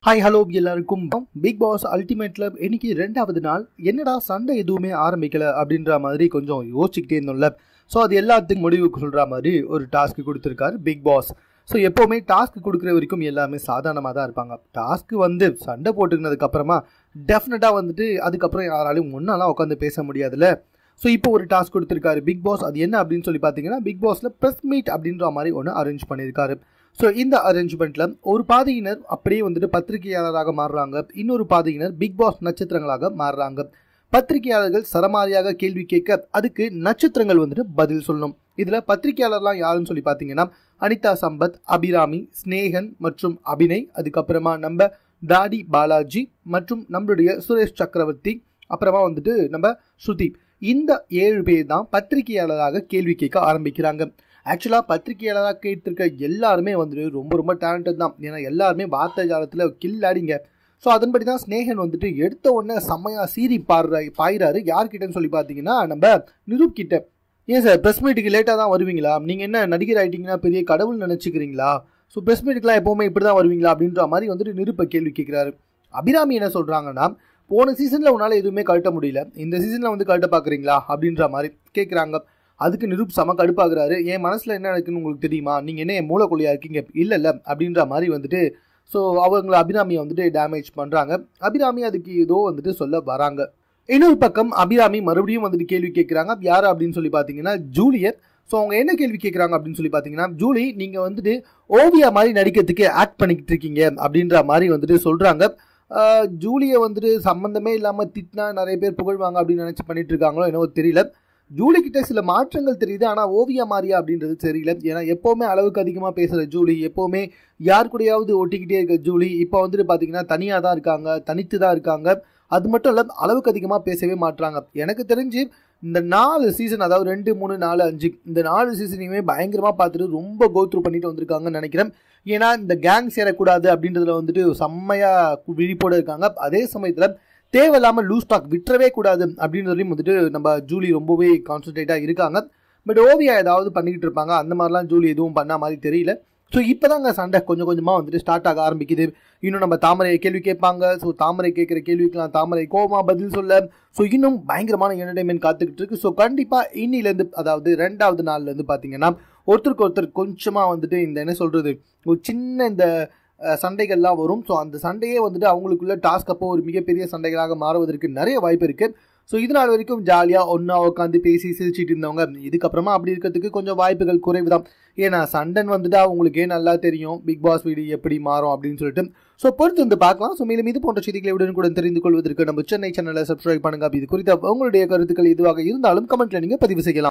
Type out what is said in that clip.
hi hello எல்லாருக்கும் big boss அல்டிமேட்ல இன்னைக்கு ரெண்டாவது நாள் என்னடா சண்டை எதுவுமே ஆரம்பிக்கல அப்படின்ற மாதிரி கொஞ்சம் யோசிச்சுக்கிட்டே இருந்தோம்ல ஸோ அது எல்லாத்துக்கும் முடிவுக்கு சொல்கிற மாதிரி ஒரு டாஸ்க் கொடுத்துருக்காரு பிக் பாஸ் ஸோ எப்போவுமே டாஸ்க் கொடுக்குற வரைக்கும் எல்லாமே சாதாரணமாக தான் இருப்பாங்க டாஸ்க்கு வந்து சண்டை போட்டுக்கினதுக்கு அப்புறமா டெஃபினட்டாக வந்துட்டு அதுக்கப்புறம் யாராலையும் ஒன்றாலாம் உட்காந்து பேச முடியாதுல்ல ஸோ இப்போ ஒரு டாஸ்க் கொடுத்துருக்காரு பிக் பாஸ் அது என்ன அப்படின்னு சொல்லி பார்த்தீங்கன்னா பிக் பாஸில் ப்ரெஸ் மீட் அப்படின்ற மாதிரி ஒன்று அரேஞ்ச் பண்ணியிருக்காரு ஸோ இந்த அரேஞ்ச்மெண்ட்டில் ஒரு பாதையினர் அப்படியே வந்துட்டு பத்திரிகையாளராக மாறுறாங்க இன்னொரு பாதையினர் பிக் பாஸ் நட்சத்திரங்களாக மாறுறாங்க பத்திரிகையாளர்கள் சரமாரியாக கேள்வி கேட்க அதுக்கு நட்சத்திரங்கள் வந்துட்டு பதில் சொல்லணும் இதில் பத்திரிகையாளர்லாம் யாருன்னு சொல்லி பார்த்தீங்கன்னா அனிதா சம்பத் அபிராமி ஸ்னேகன் மற்றும் அபிநய் அதுக்கப்புறமா நம்ம டாடி பாலாஜி மற்றும் நம்மளுடைய சுரேஷ் சக்கரவர்த்தி அப்புறமா வந்துட்டு நம்ம ஸ்ருதி இந்த ஏழு பேர் தான் பத்திரிகையாளராக கேள்வி கேட்க ஆரம்பிக்கிறாங்க ஆக்சுவலாக பத்திரிகையாளராக கேட்டிருக்க எல்லாருமே வந்துட்டு ரொம்ப ரொம்ப டேலண்டட் தான் ஏன்னா எல்லாருமே வார்த்தை ஜாலத்தில் கில்லாடிங்க ஸோ அதன்படி தான் ஸ்னேகன் வந்துட்டு எடுத்த உடனே செம்மையாக சீரி பாடுற பாயிறாரு யார்கிட்டன்னு சொல்லி பார்த்தீங்கன்னா நம்ம நிரூப் கிட்ட ஏன் சார் ப்ரெஸ் மீட்டுக்கு லேட்டாக தான் வருவீங்களா நீங்கள் என்ன நடிகர் ஆகிட்டீங்கன்னா பெரிய கடவுள் நினச்சிக்கிறீங்களா ஸோ ப்ரெஸ் மீட்டுக்குலாம் எப்போவுமே இப்படி தான் வருவீங்களா அப்படின்ற மாதிரி வந்துட்டு நிருப்ப கேள்வி கேட்குறாரு அபிராமி என்ன சொல்கிறாங்கன்னா போன சீசனில் உன்னால் எதுவுமே கழட்ட முடியல இந்த சீசனில் வந்து கழட்ட பார்க்குறீங்களா அப்படின்ற மாதிரி கேட்குறாங்க அதுக்கு நிரூப் செம கடுப்பாகிறாரு என் மனசில் என்ன இருக்குன்னு உங்களுக்கு தெரியுமா நீங்கள் என்ன என் மூளைக்குள்ளையா இருக்கீங்க இல்லை இல்லை அப்படின்ற மாதிரி வந்துட்டு ஸோ அவங்கள அபிராமியை வந்துட்டு டேமேஜ் பண்ணுறாங்க அபிராமி அதுக்கு ஏதோ வந்துட்டு சொல்ல வராங்க இன்னொரு பக்கம் அபிராமி மறுபடியும் வந்துட்டு கேள்வி கேட்குறாங்க யார் அப்படின்னு சொல்லி பார்த்தீங்கன்னா ஜூலியர் ஸோ அவங்க என்ன கேள்வி கேட்குறாங்க அப்படின்னு சொல்லி பார்த்தீங்கன்னா ஜூலி நீங்கள் வந்துட்டு ஓவியா மாதிரி நடிக்கிறதுக்கு ஆக்ட் பண்ணிக்கிட்டு இருக்கீங்க அப்படின்ற மாதிரி வந்துட்டு சொல்கிறாங்க ஜூலியை வந்துட்டு சம்மந்தமே இல்லாமல் திட்டினா நிறைய பேர் புகழ்வாங்க அப்படின்னு நினச்சி பண்ணிட்டு இருக்காங்களோ என்னவோ தெரியல ஜூலி கிட்ட சில மாற்றங்கள் தெரியுது ஆனால் ஓவியா மாறியா அப்படின்றது தெரியல ஏன்னா எப்போவுமே அளவுக்கு அதிகமாக பேசுகிற ஜூலி எப்போவுமே யார் கூடயாவது ஒட்டிக்கிட்டே இருக்க ஜூலி இப்போ வந்துட்டு பார்த்தீங்கன்னா தனியாக தான் இருக்காங்க தனித்து தான் இருக்காங்க அது மட்டும் இல்லை அளவுக்கு அதிகமாக பேசவே மாட்டுறாங்க எனக்கு தெரிஞ்சு இந்த நாலு சீசன் அதாவது ரெண்டு மூணு நாலு அஞ்சு இந்த நாலு சீசனையுமே பயங்கரமாக பார்த்துட்டு ரொம்ப கோத்ரூ பண்ணிட்டு வந்திருக்காங்கன்னு நினைக்கிறேன் ஏன்னா இந்த கேங் சேரக்கூடாது அப்படின்றதுல வந்துட்டு செம்மையாக விழிப்போடு இருக்காங்க அதே சமயத்தில் தேவையில்லாமல் லூஸ் ஸ்டாக் விட்டுறவே கூடாது அப்படின்றதுலையும் வந்துட்டு நம்ம ஜூலி ரொம்பவே கான்சன்ட்ரேட்டாக இருக்காங்க பட் ஓவியா ஏதாவது பண்ணிக்கிட்டு இருப்பாங்க அந்த மாதிரிலாம் ஜூலி எதுவும் பண்ண மாதிரி தெரியல ஸோ இப்போ தாங்க சண்டை கொஞ்சம் கொஞ்சமாக வந்துட்டு ஸ்டார்ட் ஆக ஆரம்பிக்குது இன்னும் நம்ம தாமரையை கேள்வி கேட்பாங்க ஸோ தாமரை கேட்குற கேள்விக்கெலாம் தாமரை கோபமாக பதில் சொல்ல ஸோ இன்னும் பயங்கரமான என்டர்டைன்மெண்ட் காத்துக்கிட்டு இருக்கு ஸோ கண்டிப்பாக இன்னிலேருந்து அதாவது ரெண்டாவது நாள்லேருந்து பார்த்தீங்கன்னா ஒருத்தருக்கு ஒருத்தர் கொஞ்சமாக வந்துட்டு இந்த என்ன சொல்கிறது ஒரு சின்ன இந்த சண்டைகள்லாம் வரும் ஸோ அந்த சண்டையே வந்துட்டு அவங்களுக்குள்ள டாஸ்க் அப்போ ஒரு மிகப்பெரிய சண்டைகளாக மாறுவதற்கு நிறைய வாய்ப்பு இருக்குது ஸோ இது நாள் வரைக்கும் ஜாலியாக ஒன்றா உட்காந்து பேசி சிரிச்சிட்டு இருந்தவங்க இதுக்கப்புறமா அப்படி இருக்கிறதுக்கு கொஞ்சம் வாய்ப்புகள் குறைவு தான் ஏன்னா சண்டன் வந்துட்டு அவங்களுக்கே நல்லா தெரியும் பிக் பாஸ் வீடு எப்படி மாறும் அப்படின்னு சொல்லிட்டு ஸோ பொறுத்து வந்து பார்க்கலாம் ஸோ மேலும் இது போன்ற செய்திகளை உடனுக்குடன் தெரிந்து கொள்வதற்கு நம்ம சென்னை சேனலை சப்ஸ்கிரைப் பண்ணுங்க இது குறித்த உங்களுடைய கருத்துக்கள் எதுவாக இருந்தாலும் கமெண்ட்ல நீங்கள் பதிவு செய்யலாம்